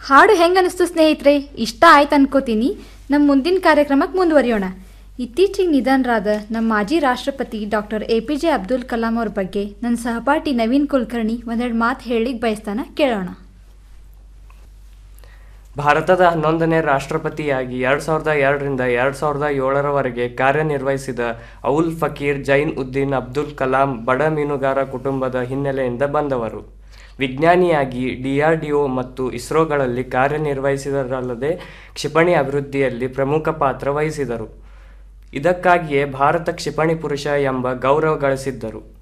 ಹಾಡು ಹೆಂಗೆ ಅನಿಸ್ತು ಸ್ನೇಹಿತರೆ ಇಷ್ಟ ಆಯ್ತು ಅನ್ಕೋತೀನಿ ನಮ್ಮ ಮುಂದಿನ ಕಾರ್ಯಕ್ರಮಕ್ಕೆ ಮುಂದುವರಿಯೋಣ ಇತ್ತೀಚೆಗೆ ನಿಧನರಾದ ನಮ್ಮ ಮಾಜಿ ರಾಷ್ಟ್ರಪತಿ doctor A P J Abdul Kalam ಅವ್ರ ಬಗ್ಗೆ ನನ್ನ ಸಹಪಾಠಿ ನವೀನ್ ಕುಲಕರ್ಣಿ ಒಂದೆರಡು ಮಾತು ಹೇಳಿಕ್ ಬಯಸ್ತಾನ ಕೇಳೋಣ ಭಾರತದ ಹನ್ನೊಂದನೇ ರಾಷ್ಟ್ರಪತಿಯಾಗಿ ಎರಡು ಸಾವಿರದ ಎರಡರಿಂದ ಎರಡು ಸಾವಿರದ ಏಳರವರೆಗೆ ಕಾರ್ಯನಿರ್ವಹಿಸಿದ ಔಲ್ ಫಕೀರ್ ಜೈನ್ ಉದ್ದೀನ್ ಅಬ್ದುಲ್ ಕಲಾಂ ಬಡ ಮೀನುಗಾರ ಕುಟುಂಬದ ಹಿನ್ನೆಲೆಯಿಂದ ಬಂದವರು ವಿಜ್ಞಾನಿಯಾಗಿ ಡಿಆರ್ಡಿಒ ಮತ್ತು ಇಸ್ರೋಗಳಲ್ಲಿ ಕಾರ್ಯನಿರ್ವಹಿಸಿದರಲ್ಲದೆ ಕ್ಷಿಪಣಿ ಅಭಿವೃದ್ಧಿಯಲ್ಲಿ ಪ್ರಮುಖ ಪಾತ್ರ ವಹಿಸಿದರು ಇದಕ್ಕಾಗಿಯೇ ಭಾರತ ಕ್ಷಿಪಣಿ ಪುರುಷ ಎಂಬ ಗೌರವ ಗಳಿಸಿದ್ದರು